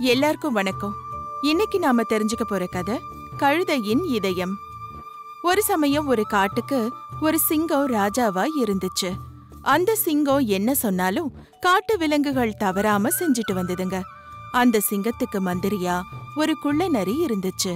எல்லாருக்கும் வணக்கம் இன்னைக்கு நாம தெரிஞ்சுக்க போற கதை கழுதையின் இதயம் ஒரு சமயம் ஒரு காட்டுக்கு ஒரு சிங்கம் ராஜாவா இருந்துச்சு அந்த சிங்கம் என்ன சொன்னாலும் காட்டு விலங்குகள் தவறாம செஞ்சுட்டு வந்ததுங்க அந்த சிங்கத்துக்கு மந்திரியா ஒரு குள்ள நரி இருந்துச்சு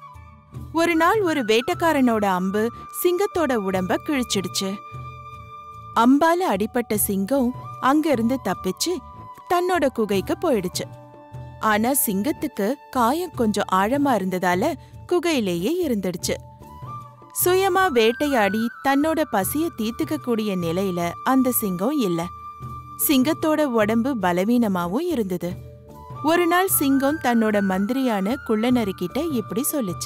ஒரு நாள் ஒரு வேட்டைக்காரனோட அம்பு சிங்கத்தோட உடம்ப கிழிச்சிடுச்சு அம்பால அடிபட்ட சிங்கம் அங்கிருந்து தப்பிச்சு தன்னோட குகைக்கு போயிடுச்சு ஆனா சிங்கத்துக்கு காயம் கொஞ்சம் ஆழமா இருந்ததால குகையிலேயே இருந்துடுச்சு சுயமா வேட்டையாடி தன்னோட பசிய தீர்த்துக்க கூடிய நிலையில அந்த சிங்கம் இல்ல சிங்கத்தோட உடம்பு பலவீனமாவும் இருந்தது ஒரு நாள் சிங்கம் தன்னோட மந்திரியான குள்ளநரி கிட்ட இப்படி சொல்லுச்சு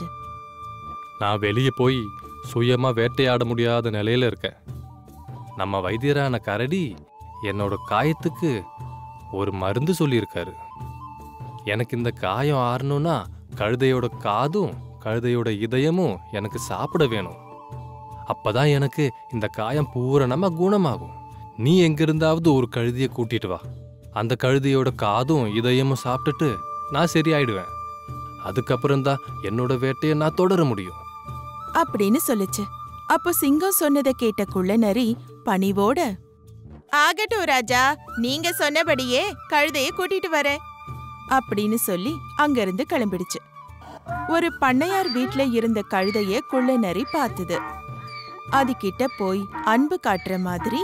நான் வெளியே போய் சுயமா வேட்டையாட முடியாத நிலையில இருக்கேன் நம்ம வைத்தியரான கரடி என்னோட காயத்துக்கு ஒரு மருந்து சொல்லியிருக்காரு எனக்கு இந்த காயம் ஆறணும்னா கழுதையோட காதும் கழுதையோட இதயமும் எனக்கு சாப்பிட வேணும் அப்பதான் எனக்கு இந்த காயம் பூரணமா குணமாகும் நீ எங்கிருந்தாவது ஒரு கழுதியை கூட்டிட்டு வா அந்த கழுதையோட காதும் இதயமும் சாப்பிட்டுட்டு நான் சரியாயிடுவேன் அதுக்கப்புறம் தான் என்னோட வேட்டையை நான் தொடர முடியும் அப்படின்னு சொல்லுச்சு அப்போ சிங்கம் சொன்னதை கேட்ட குள்ளநரி பணிவோட ஆகட்டும் ராஜா நீங்க சொன்னபடியே கழுதைய கூட்டிட்டு வரேன் அப்படின்னு சொல்லி அங்கிருந்து கிளம்பிடுச்சு ஒரு பண்ணையார் வீட்ல இருந்த கழுதைய குள்ளநரி பார்த்தது அது கிட்ட போய் அன்பு காட்டுற மாதிரி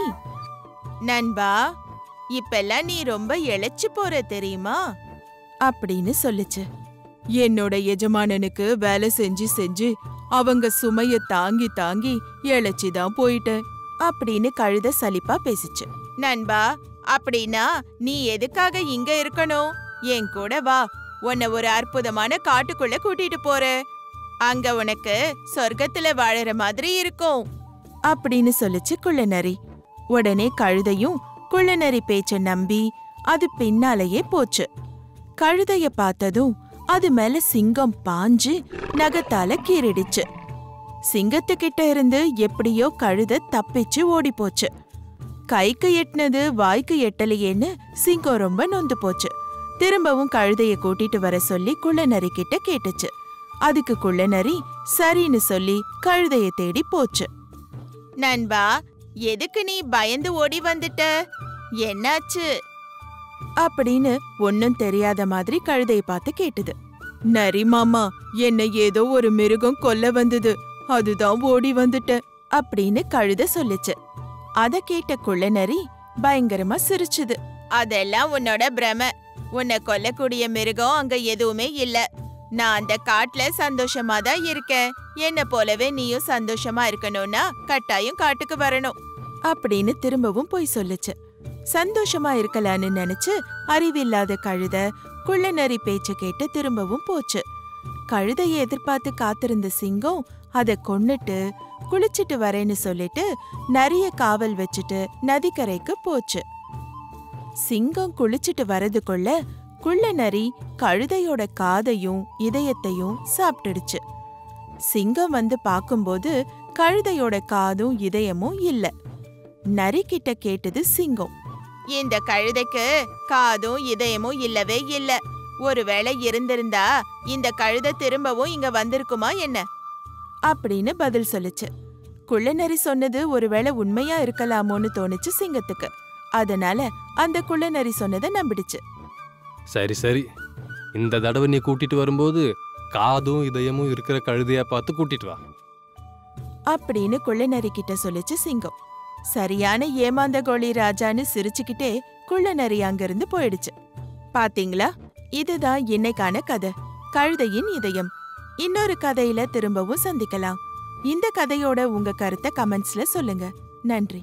நண்பா இப்பெல்லாம் நீ ரொம்ப இழைச்சு போற தெரியுமா அப்படின்னு சொல்லுச்சு என்னோட எஜமானனுக்கு வேலை செஞ்சு செஞ்சு அவங்க சுமைய தாங்கி தாங்கி இழைச்சிதான் போயிட்டேன் அப்படின்னு கழுத சலிப்பா பேசிச்சு நண்பா அப்படின்னா நீ எதுக்காக இங்க இருக்கணும் என் கூட வா உன்னை ஒரு அற்புதமான காட்டுக்குள்ள கூட்டிட்டு போறேன் அங்க உனக்கு சொர்க்கத்துல வாழற மாதிரி இருக்கும் அப்படின்னு சொல்லுச்சு குள்ளநரி உடனே கழுதையும் குள்ளநரி பேச்ச நம்பி அது பின்னாலேயே போச்சு கழுதைய பார்த்ததும் அது மேல சிங்கம் பாஞ்சு நகத்தால கீறிடுச்சு சிங்கத்துக்கிட்ட இருந்து எப்படியோ கழுத தப்பிச்சு ஓடி போச்சு கைக்கு எட்டினது வாய்க்கு எட்டலையேன்னு சிங்கம் ரொம்ப நொந்து போச்சு திரும்பவும் கழுதைய கூட்டிட்டு வர சொல்லி குள்ளநரி கிட்ட கேட்டுச்சு அதுக்கு குள்ளநரி சரின்னு சொல்லி கழுதைய தேடி போச்சு நண்பா எதுக்கு நீ பயந்து ஓடி வந்துட்ட என்னாச்சு அப்படின்னு ஒன்னும் தெரியாத மாதிரி கழுதைய பார்த்து கேட்டுது நரி மாமா என்னை ஏதோ ஒரு மிருகம் கொல்ல வந்தது அதுதான் ஓடி வந்துட்டேன் அப்படின்னு கழுத சொல்லுச்சு அத கேட்ட குள்ளநரி பயங்கரமா சிரிச்சுது அதெல்லாம் உன்னோட பிரம உன்னை கொல்லக்கூடிய மிருகம் அங்க எதுவுமே இல்ல நான் அந்த காட்டுல சந்தோஷமா தான் இருக்கேன் என்ன போலவே நீயும் சந்தோஷமா இருக்கணும்னா கட்டாயம் காட்டுக்கு வரணும் அப்படின்னு திரும்பவும் போய் சொல்லுச்சு சந்தோஷமா இருக்கலான்னு நினைச்சு அறிவில்லாத கழுத குள்ளநரி பேச்ச கேட்டு திரும்பவும் போச்சு கழுதையை எதிர்பார்த்து காத்திருந்த சிங்கம் அத கொன்னுட்டு குளிச்சிட்டு வரேன்னு சொல்லிட்டு நரிய காவல் வச்சுட்டு நதிக்கரைக்கு போச்சு சிங்கம் குளிச்சிட்டு வரதுக்குள்ள குள்ள நரி கழுதையோட காதையும் இதயத்தையும் சாப்பிட்டுடுச்சு சிங்கம் வந்து பாக்கும்போது கழுதையோட காதும் இதயமும் இல்ல நரி கிட்ட கேட்டது சிங்கம் இந்த கழுதைக்கு காதும் இதயமும் இல்லவே இல்ல ஒருவேளை இருந்திருந்தா இந்த கழுதை திரும்பவும் இங்க வந்திருக்குமா என்ன அப்படின்னு பதில் சொல்லுச்சு குள்ளநரி சொன்னது ஒருவேளை உண்மையா இருக்கலாமோன்னு தோணுச்சு சிங்கத்துக்கு அதனால அந்த குள்ளநரி சொன்னதை நம்பிடுச்சு சரி சரி இந்த தடவை நீ கூட்டிட்டு வரும்போது காதும் இதயமும் இருக்கிற கழுதையா பார்த்து கூட்டிட்டு வா அப்படின்னு குள்ளநரி கிட்ட சொல்லுச்சு சிங்கம் சரியான ஏமாந்த கோழி ராஜான்னு சிரிச்சுக்கிட்டே குள்ளநரி அங்கிருந்து போயிடுச்சு பாத்தீங்களா இதுதான் இன்னைக்கான கதை கழுதையின் இதயம் இன்னொரு கதையில திரும்பவும் சந்திக்கலாம் இந்த கதையோட உங்க கருத்தை கமெண்ட்ஸ்ல சொல்லுங்க நன்றி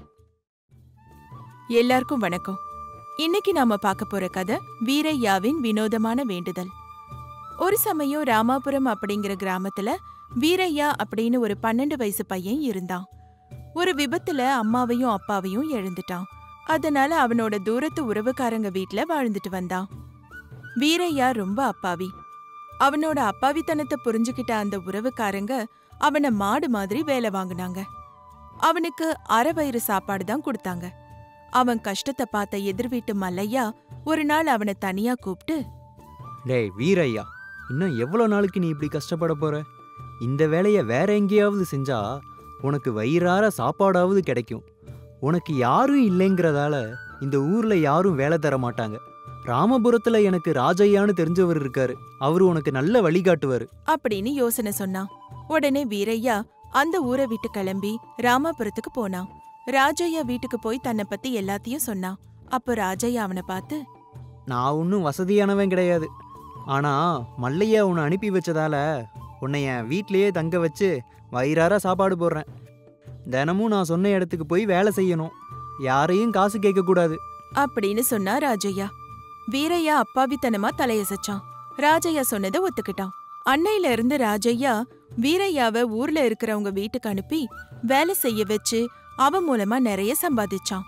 எல்லாருக்கும் வணக்கம் இன்னைக்கு நாம பார்க்க போற கதை வீரையாவின் வினோதமான வேண்டுதல் ஒரு சமயம் ராமாபுரம் அப்படிங்கிற கிராமத்துல வீரையா அப்படின்னு ஒரு பன்னெண்டு வயசு பையன் இருந்தான் ஒரு விபத்துல அம்மாவையும் அப்பாவையும் எழுந்துட்டான் அதனால அவனோட தூரத்து உறவுக்காரங்க வீட்ல வாழ்ந்துட்டு வந்தான் வீரையா ரொம்ப அப்பாவி அவனோட அப்பாவித்தனத்தை புரிஞ்சுக்கிட்ட அந்த உறவுக்காரங்க அவனை மாடு மாதிரி வேலை வாங்குனாங்க அவனுக்கு அரை வயிறு சாப்பாடு தான் கொடுத்தாங்க அவன் கஷ்டத்தை பார்த்த எதிர் வீட்டு மல்லையா ஒரு நாள் அவனை தனியா கூப்பிட்டு டேய் வீரையா இன்னும் எவ்வளோ நாளைக்கு நீ இப்படி கஷ்டப்பட போற இந்த வேலையை வேற எங்கேயாவது செஞ்சா உனக்கு வயிறார சாப்பாடாவது கிடைக்கும் உனக்கு யாரும் இல்லைங்கிறதால இந்த ஊர்ல யாரும் வேலை தர மாட்டாங்க ராமபுரத்துல எனக்கு ராஜையான்னு தெரிஞ்சவர் இருக்காரு அவரு உனக்கு நல்ல வழிகாட்டுவாரு அப்படின்னு யோசனை சொன்னான் உடனே வீரையா அந்த ஊரை விட்டு கிளம்பி ராமாபுரத்துக்கு போனான் ராஜையா வீட்டுக்கு போய் தன்னை பத்தி எல்லாத்தையும் சொன்னான் அப்போ ராஜையா அவனை பார்த்து நான் ஒன்றும் வசதியானவன் கிடையாது ஆனா மல்லையா உன்னை அனுப்பி வச்சதால உன்னை என் வீட்லயே தங்க வச்சு வயிறார சாப்பாடு போடுறேன் தினமும் நான் சொன்ன இடத்துக்கு போய் வேலை செய்யணும் யாரையும் காசு கேட்கக்கூடாது அப்படின்னு சொன்னா ராஜையா வீரையா அப்பாவித்தனமா தலையசைச்சான் ராஜையா சொன்னதை ஒத்துக்கிட்டான் அன்னையில இருந்து ராஜையா வீரையாவை ஊர்ல இருக்கிறவங்க வீட்டுக்கு அனுப்பி வேலை செய்ய வச்சு அவன் மூலமா நிறைய சம்பாதிச்சான்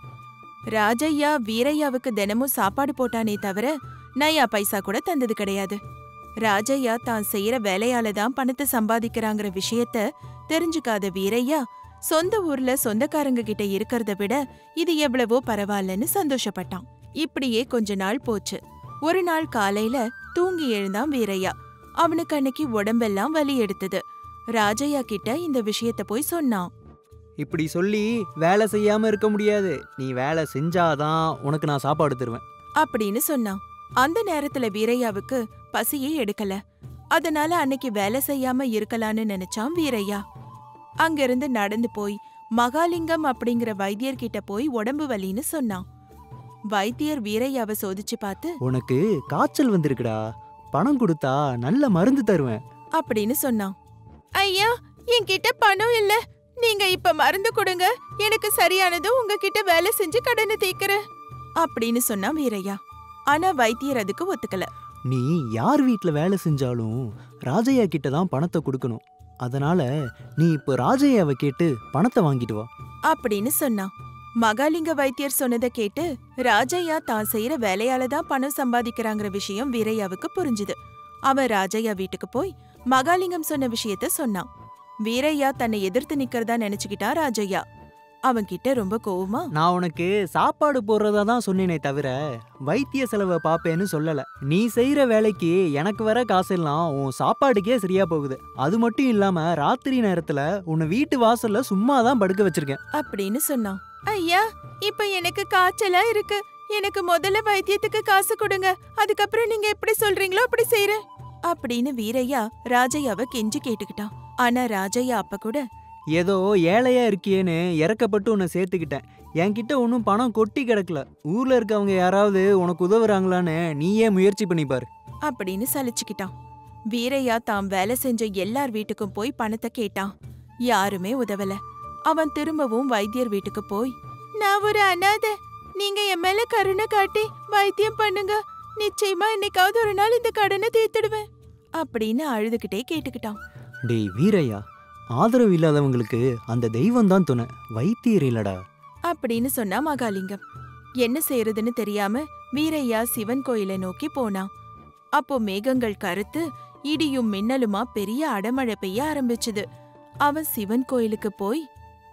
ராஜையா வீரையாவுக்கு தினமும் சாப்பாடு போட்டானே தவிர நயா பைசா கூட தந்தது கிடையாது ராஜையா தான் செய்யற வேலையால தான் பணத்தை சம்பாதிக்கிறாங்கிற விஷயத்த தெரிஞ்சுக்காத வீரையா சொந்த ஊர்ல சொந்தக்காரங்க கிட்ட இருக்கிறத விட இது எவ்வளவோ பரவாயில்லன்னு சந்தோஷப்பட்டான் இப்படியே கொஞ்ச நாள் போச்சு ஒரு நாள் காலையில தூங்கி எழுந்தான் வீரையா அவனுக்கு அன்னைக்கு உடம்பெல்லாம் வலி எடுத்தது ராஜையா கிட்ட இந்த விஷயத்த போய் சொன்னான் இப்படி சொல்லி வேலை செய்யாம இருக்க முடியாது நீ வேலை செஞ்சாதான் உனக்கு நான் சாப்பாடு தருவேன் அப்படின்னு சொன்னான் அந்த நேரத்துல வீரையாவுக்கு பசியே எடுக்கல அதனால அன்னைக்கு வேலை செய்யாம இருக்கலான்னு நினைச்சான் வீரையா அங்கிருந்து நடந்து போய் மகாலிங்கம் அப்படிங்கிற வைத்தியர்கிட்ட போய் உடம்பு வலின்னு சொன்னான் வைத்தியர் வீரையாவை சோதிச்சு பார்த்து உனக்கு காய்ச்சல் வந்திருக்குடா பணம் கொடுத்தா நல்ல மருந்து தருவேன் அப்படின்னு சொன்னான் ஐயா என்கிட்ட பணம் இல்ல நீங்க இப்ப மருந்து கொடுங்க எனக்கு சரியானது உங்ககிட்ட வேலை செஞ்சு கடனை தீக்கிறேன் அப்படின்னு சொன்னான் வீரையா ஆனா வைத்தியர் அதுக்கு ஒத்துக்கல நீ யார் வீட்டில் வேலை செஞ்சாலும் ராஜையா கிட்ட தான் பணத்தை கொடுக்கணும் அதனால நீ இப்போ ராஜையாவை கேட்டு பணத்தை வாங்கிட்டு வா அப்படின்னு சொன்னான் மகாலிங்க வைத்தியர் சொன்னதை கேட்டு ராஜையா தான் செய்யற வேலையால தான் பணம் சம்பாதிக்கிறாங்கிற விஷயம் வீரையாவுக்கு புரிஞ்சுது அவன் ராஜையா வீட்டுக்கு போய் மகாலிங்கம் சொன்ன விஷயத்த சொன்னான் வீரையா தன்னை எதிர்த்து நிக்கிறதா நினைச்சுக்கிட்டான் ராஜையா அவன்கிட்ட ரொம்ப கோவமா நான் உனக்கு சாப்பாடு போடுறதா தான் சொன்னேனே தவிர வைத்திய செலவை பார்ப்பேன்னு சொல்லல நீ செய்யற வேலைக்கு எனக்கு வர காசெல்லாம் உன் சாப்பாடுக்கே சரியா போகுது அது மட்டும் இல்லாம ராத்திரி நேரத்துல உன்னை வீட்டு வாசல்ல சும்மா தான் படுக்க வச்சிருக்கேன் அப்படின்னு சொன்னான் ஐயா இப்ப எனக்கு காய்ச்சலா இருக்கு எனக்கு முதல்ல வைத்தியத்துக்கு காசு கொடுங்க அதுக்கப்புறம் நீங்க எப்படி சொல்றீங்களோ அப்படி செய்யறேன் அப்படின்னு வீரையா ராஜையாவை கெஞ்சி கேட்டுக்கிட்டான் ஆனா ராஜையா அப்ப கூட ஏதோ ஏழையா இருக்கியேன்னு இறக்கப்பட்டு உன்னை சேர்த்துக்கிட்டேன் என்கிட்ட ஒன்றும் பணம் கொட்டி கிடக்கல ஊர்ல இருக்கவங்க யாராவது உனக்கு உதவுறாங்களான்னு நீயே முயற்சி பண்ணி பாரு அப்படின்னு சலிச்சுக்கிட்டான் வீரையா தாம் வேலை செஞ்ச எல்லார் வீட்டுக்கும் போய் பணத்தை கேட்டான் யாருமே உதவல அவன் திரும்பவும் வைத்தியர் வீட்டுக்கு போய் நான் ஒரு அனாதை நீங்க என் மேல கருணை காட்டி வைத்தியம் பண்ணுங்க நிச்சயமா இன்னைக்காவது ஒரு நாள் இந்த கடனை தீர்த்துடுவேன் அப்படின்னு அழுதுகிட்டே கேட்டுக்கிட்டான் டேய் வீரையா ஆதரவு இல்லாதவங்களுக்கு அந்த தெய்வம் தான் துணை வைத்தியர் இல்லடா அப்படின்னு சொன்னா மகாலிங்கம் என்ன செய்யறதுன்னு தெரியாம வீரையா சிவன் கோயிலை நோக்கி போனான் அப்போ மேகங்கள் கருத்து இடியும் மின்னலுமா பெரிய அடமழை பெய்ய ஆரம்பிச்சுது அவன் சிவன் கோயிலுக்கு போய்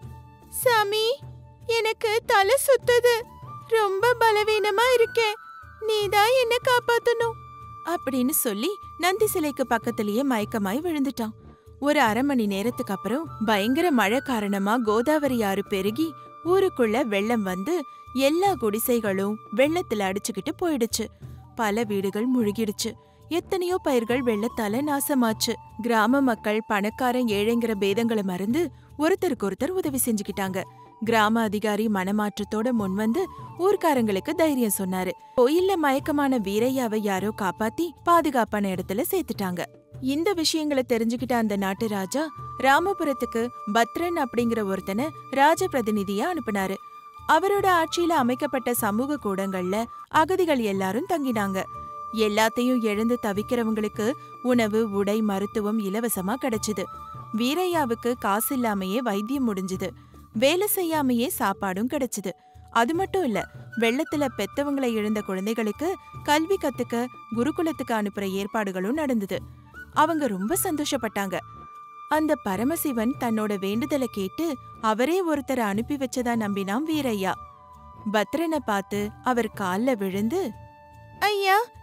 சாமி எனக்கு தலை சுத்துது ரொம்ப பலவீனமா இருக்கேன் நீதான் என்ன காப்பாத்தணும் அப்படின்னு சொல்லி நந்தி சிலைக்கு பக்கத்திலேயே மயக்கமாய் விழுந்துட்டான் ஒரு அரை மணி நேரத்துக்கு அப்புறம் பயங்கர மழை காரணமா கோதாவரி ஆறு பெருகி ஊருக்குள்ள வெள்ளம் வந்து எல்லா குடிசைகளும் வெள்ளத்துல அடிச்சுக்கிட்டு போயிடுச்சு பல வீடுகள் முழுகிடுச்சு எத்தனையோ பயிர்கள் வெள்ளத்தால நாசமாச்சு கிராம மக்கள் பணக்காரன் ஏழைங்கிற பேதங்களை மறந்து ஒருத்தருக்கு ஒருத்தர் உதவி செஞ்சுக்கிட்டாங்க கிராம அதிகாரி மனமாற்றத்தோட முன்வந்து ஊர்க்காரங்களுக்கு தைரியம் சொன்னாரு கோயில்ல மயக்கமான வீரையாவை யாரோ காப்பாத்தி பாதுகாப்பான இடத்துல சேர்த்துட்டாங்க இந்த விஷயங்களை தெரிஞ்சுக்கிட்ட அந்த நாட்டு ராஜா ராமபுரத்துக்கு பத்ரன் அப்படிங்கிற ஒருத்தனை ராஜ பிரதிநிதியா அனுப்புனாரு அவரோட ஆட்சியில அமைக்கப்பட்ட சமூக கூடங்கள்ல அகதிகள் எல்லாரும் தங்கினாங்க எல்லாத்தையும் இழந்து தவிக்கிறவங்களுக்கு உணவு உடை மருத்துவம் இலவசமா கிடைச்சுது வீரையாவுக்கு காசு இல்லாமையே வைத்தியம் முடிஞ்சுது வேலை செய்யாமையே சாப்பாடும் கிடைச்சுது அது மட்டும் இல்ல வெள்ளத்துல பெத்தவங்களை இழந்த குழந்தைகளுக்கு கல்வி கத்துக்க குருகுலத்துக்கு அனுப்புற ஏற்பாடுகளும் நடந்தது அவங்க ரொம்ப சந்தோஷப்பட்டாங்க அந்த பரமசிவன் தன்னோட வேண்டுதலை கேட்டு அவரே ஒருத்தரை அனுப்பி வச்சதா நம்பினான் வீரையா பத்ரனை பார்த்து அவர் கால்ல விழுந்து ஐயா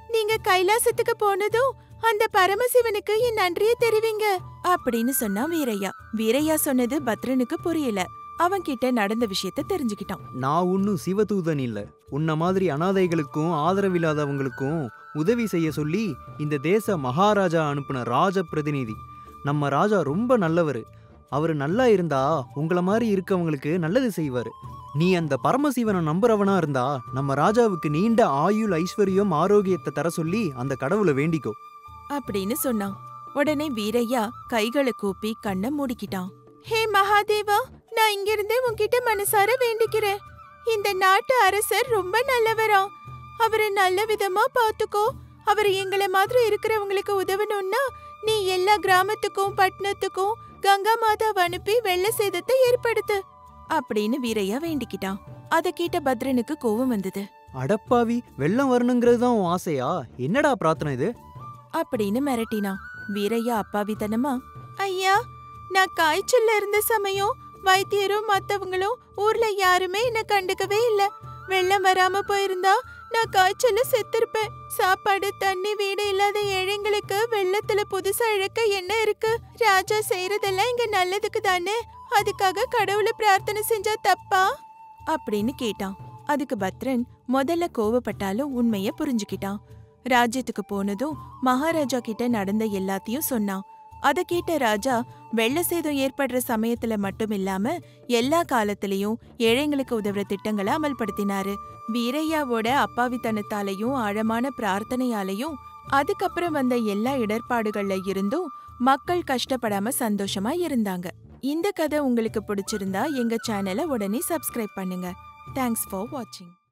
நீங்க கைலாசத்துக்கு போனதும் அந்த பரமசிவனுக்கு என் நன்றியை தெரிவிங்க அப்படின்னு சொன்னா வீரையா வீரையா சொன்னது பத்ரனுக்கு புரியல அவன் கிட்ட நடந்த விஷயத்த தெரிஞ்சுக்கிட்டான் நான் ஒன்றும் சிவதூதன் இல்லை உன்ன மாதிரி அனாதைகளுக்கும் ஆதரவில்லாதவங்களுக்கும் உதவி செய்ய சொல்லி இந்த தேச மகாராஜா அனுப்புன ராஜ பிரதிநிதி நம்ம ராஜா ரொம்ப நல்லவர் அவர் நல்லா இருந்தா உங்கள மாதிரி இருக்கவங்களுக்கு நல்லது செய்வார் நீ அந்த பரமசிவனை நம்புறவனா இருந்தா நம்ம ராஜாவுக்கு நீண்ட ஆயுள் ஐஸ்வர்யம் ஆரோக்கியத்தை தர சொல்லி அந்த கடவுளை வேண்டிக்கோ அப்படின்னு சொன்னான் உடனே வீரையா கைகளை கூப்பி கண்ணை மூடிக்கிட்டான் ஹே மகாதேவா நான் இங்கிருந்து உன்கிட்ட மனசார வேண்டிக்கிறேன் இந்த நாட்டு அரசர் ரொம்ப நல்லவரா அவரை நல்ல விதமா பாத்துக்கோ அவர் எங்களை மாதிரி இருக்கிறவங்களுக்கு உதவணும்னா நீ எல்லா கிராமத்துக்கும் பட்டணத்துக்கும் கங்கா மாதாவை அனுப்பி வெள்ள சேதத்தை ஏற்படுத்து அப்படின்னு வீரையா வேண்டிக்கிட்டான் அதை கேட்ட பத்ரனுக்கு கோவம் வந்தது அடப்பாவி வெள்ளம் வரணுங்கிறது தான் உன் ஆசையா என்னடா பிரார்த்தனை இது அப்படின்னு மிரட்டினான் வீரையா அப்பாவித்தனமா ஐயா நான் காய்ச்சல்ல இருந்த சமயம் வைத்தியரும் மத்தவங்களும் ஊர்ல யாருமே என்ன கண்டுக்கவே இல்ல வெள்ளம் வராம போயிருந்தா நான் காய்ச்சல்ல செத்திருப்பேன் சாப்பாடு தண்ணி வீடு இல்லாத ஏழைங்களுக்கு வெள்ளத்துல புதுசா இழக்க என்ன இருக்கு ராஜா செய்யறதெல்லாம் இங்க நல்லதுக்கு தானே அதுக்காக கடவுளை பிரார்த்தனை செஞ்சா தப்பா அப்படின்னு கேட்டான் அதுக்கு பத்ரன் முதல்ல கோவப்பட்டாலும் உண்மைய புரிஞ்சுக்கிட்டான் ராஜ்யத்துக்கு போனதும் மகாராஜா கிட்ட நடந்த எல்லாத்தையும் சொன்னான் அத கேட்ட ராஜா வெள்ள சேதம் ஏற்படுற சமயத்துல மட்டும் இல்லாம எல்லா காலத்திலயும் ஏழைங்களுக்கு உதவுற திட்டங்களை அமல்படுத்தினாரு வீரையாவோட அப்பாவித்தனத்தாலையும் ஆழமான பிரார்த்தனையாலையும் அதுக்கப்புறம் வந்த எல்லா இடர்பாடுகள்ல இருந்தும் மக்கள் கஷ்டப்படாம சந்தோஷமா இருந்தாங்க இந்த கதை உங்களுக்கு பிடிச்சிருந்தா எங்க சேனலை உடனே சப்ஸ்கிரைப் பண்ணுங்க தேங்க்ஸ் ஃபார் வாட்சிங்